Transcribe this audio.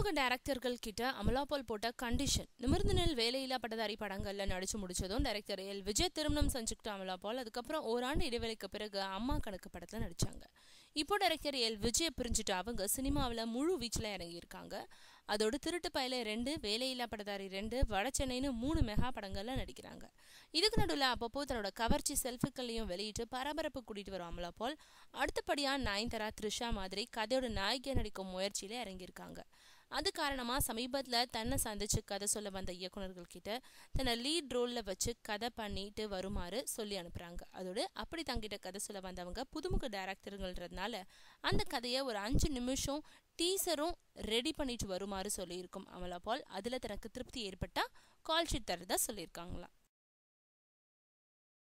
புதுமுக டைரக்டர்கள் கிட்ட அமலாபால் போட்ட கண்டிஷன் நிமிர்ந்து நெல் வேலையில்லா பட்டதாரி படங்கள்ல நடிச்சு முடிச்சதும் டைரக்டர் எல் விஜய் திருமணம் செஞ்சுக்கிட்ட அமலாபால் அதுக்கப்புறம் ஓராண்டு இடைவெளிக்கு பிறகு அம்மா கணக்கு படத்துல நடிச்சாங்க இப்போ டைரக்டர் எல் விஜய் பிரிஞ்சுட்டு அவங்க சினிமாவில் முழு வீச்சில் இறங்கியிருக்காங்க அதோட திருட்டு பயல ரெண்டு வேலையில்லா படதாரி ரெண்டு வட சென்னைன்னு மூணு மெகா படங்கள்ல நடிக்கிறாங்க இதுக்கு நடுவில் அப்பப்போ தன்னோட கவர்ச்சி செல்ஃபிக்களையும் வெளியிட்டு பரபரப்பு கூட்டிட்டு வரும் அமலா பால் அடுத்தபடியா நயன்தாரா த்ரிஷா மாதிரி கதையோட நாயகியா நடிக்கும் முயற்சியில இறங்கியிருக்காங்க அது காரணமா சமீபத்துல தன்னை சந்திச்சு கதை சொல்ல வந்த இயக்குனர்கள் கிட்ட தன்னை லீட் ரோல்ல வச்சு கதை பண்ணிட்டு வருமாறு சொல்லி அனுப்புறாங்க அதோடு அப்படி தங்கிட்ட கதை சொல்ல வந்தவங்க புதுமுக டைரக்டருங்கள்ன்றதுனால அந்த கதையை ஒரு அஞ்சு நிமிஷம் டீசரும் ரெடி பண்ணிட்டு வருமாறு சொல்லியிருக்கும் அமலா பால் அதுல தனக்கு திருப்தி ஏற்பட்டா கால் ஷீட் தரதா சொல்லியிருக்காங்களாம்